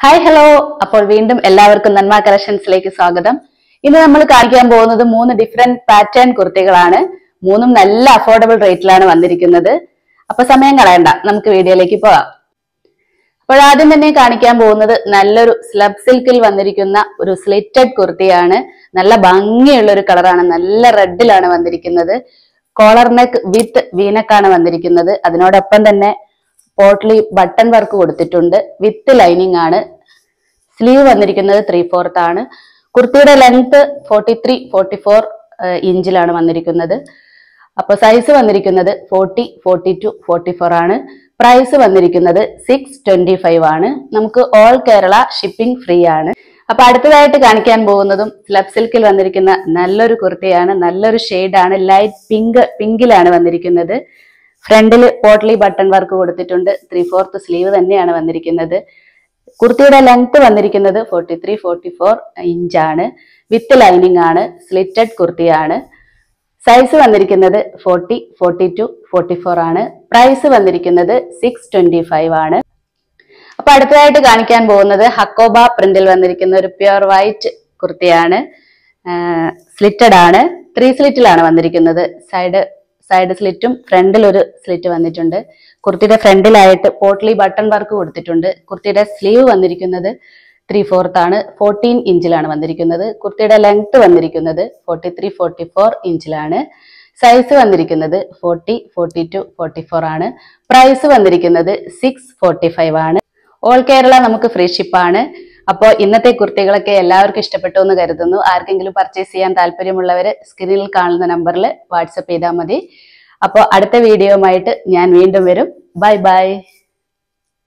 hi hello അപ്പോൾ വീണ്ടും എല്ലാവർക്കും നന്മ കളക്ഷൻസിലേക്ക് സ്വാഗതം ഇന്ന് നമ്മൾ കാണിക്കാൻ പോകുന്നത് മൂന്ന് ഡിഫറെന്റ് പാറ്റേൺ കുർത്തികളാണ് മൂന്നും നല്ല അഫോർഡബിൾ റേറ്റിലാണ് വന്നിരിക്കുന്നത് അപ്പൊ സമയം കളയണ്ട നമുക്ക് വീഡിയോയിലേക്ക് പോകാം അപ്പോൾ ആദ്യം തന്നെ കാണിക്കാൻ പോകുന്നത് നല്ലൊരു സ്ലബ് സിൽക്കിൽ വന്നിരിക്കുന്ന ഒരു സ്ലിറ്റഡ് കുർത്തിയാണ് നല്ല ഭംഗിയുള്ള ഒരു കളറാണ് നല്ല റെഡിലാണ് വന്നിരിക്കുന്നത് കോളർ നെക്ക് വിത്ത് വീനക്കാണ് വന്നിരിക്കുന്നത് അതിനോടൊപ്പം തന്നെ പോട്ട്ലി ബട്ടൺ വർക്ക് കൊടുത്തിട്ടുണ്ട് വിത്ത് ലൈനിങ് ആണ് സ്ലീവ് വന്നിരിക്കുന്നത് ത്രീ ഫോർത്ത് ആണ് കുർത്തിയുടെ length forty three forty four ഇഞ്ചിലാണ് വന്നിരിക്കുന്നത് അപ്പോൾ സൈസ് വന്നിരിക്കുന്നത് forty forty two forty four ആണ് പ്രൈസ് വന്നിരിക്കുന്നത് സിക്സ് ട്വന്റി ഫൈവ് ആണ് നമുക്ക് ഓൾ കേരള ഷിപ്പിംഗ് ഫ്രീ ആണ് അപ്പൊ അടുത്തതായിട്ട് കാണിക്കാൻ പോകുന്നതും സ്ലബ് സിൽക്കിൽ വന്നിരിക്കുന്ന നല്ലൊരു കുർത്തിയാണ് നല്ലൊരു ആണ് ലൈറ്റ് പിങ്ക് പിങ്കിലാണ് വന്നിരിക്കുന്നത് ഫ്രണ്ടിൽ പോട്ട്ലി ബട്ടൺ വർക്ക് കൊടുത്തിട്ടുണ്ട് ത്രീ ഫോർത്ത് സ്ലീവ് തന്നെയാണ് വന്നിരിക്കുന്നത് കുർത്തിയുടെ ലെങ്ത് വന്നിരിക്കുന്നത് ഫോർട്ടി ത്രീ ഫോർട്ടി ഫോർ ഇഞ്ചാണ് വിത്ത് ലൈനിങ് ആണ് സ്ലിറ്റഡ് കുർത്തിയാണ് സൈസ് വന്നിരിക്കുന്നത് forty forty two forty four ആണ് പ്രൈസ് വന്നിരിക്കുന്നത് സിക്സ് ട്വന്റി ഫൈവ് ആണ് അപ്പൊ അടുത്തതായിട്ട് കാണിക്കാൻ പോകുന്നത് ഹക്കോബ പ്രിന്റിൽ വന്നിരിക്കുന്ന ഒരു പ്യുർ വൈറ്റ് കുർത്തിയാണ് സ്ലിറ്റഡ് ആണ് ത്രീ സ്ലിറ്റിലാണ് വന്നിരിക്കുന്നത് സൈഡ് സൈഡ് സ്ലിറ്റും ഫ്രണ്ടിൽ ഒരു സ്ലിറ്റ് വന്നിട്ടുണ്ട് കുർത്തിയുടെ ഫ്രണ്ടിലായിട്ട് പോട്ട്ലി ബട്ടൺ വർക്ക് കൊടുത്തിട്ടുണ്ട് കുർത്തിയുടെ സ്ലീവ് വന്നിരിക്കുന്നത് ത്രീ ഫോർത്ത് ആണ് ഫോർട്ടീൻ ഇഞ്ചിലാണ് വന്നിരിക്കുന്നത് കുർത്തിയുടെ ലെങ്ത് വന്നിരിക്കുന്നത് ഫോർട്ടി ത്രീ ഫോർട്ടി ഫോർ ഇഞ്ചിലാണ് സൈസ് വന്നിരിക്കുന്നത് forty forty two forty four ആണ് പ്രൈസ് വന്നിരിക്കുന്നത് സിക്സ് ഫോർട്ടി ഫൈവ് ആണ് ഓൾ കേരള നമുക്ക് ഫ്രീ ഷിപ്പാണ് അപ്പോൾ ഇന്നത്തെ കുർത്തികളൊക്കെ എല്ലാവർക്കും ഇഷ്ടപ്പെട്ടു എന്ന് കരുതുന്നു ആർക്കെങ്കിലും പർച്ചേസ് ചെയ്യാൻ താല്പര്യമുള്ളവർ സ്ക്രീനിൽ കാണുന്ന നമ്പറിൽ വാട്സപ്പ് ചെയ്താൽ മതി അപ്പോൾ അടുത്ത വീഡിയോയുമായിട്ട് ഞാൻ വീണ്ടും വരും ബൈ ബൈ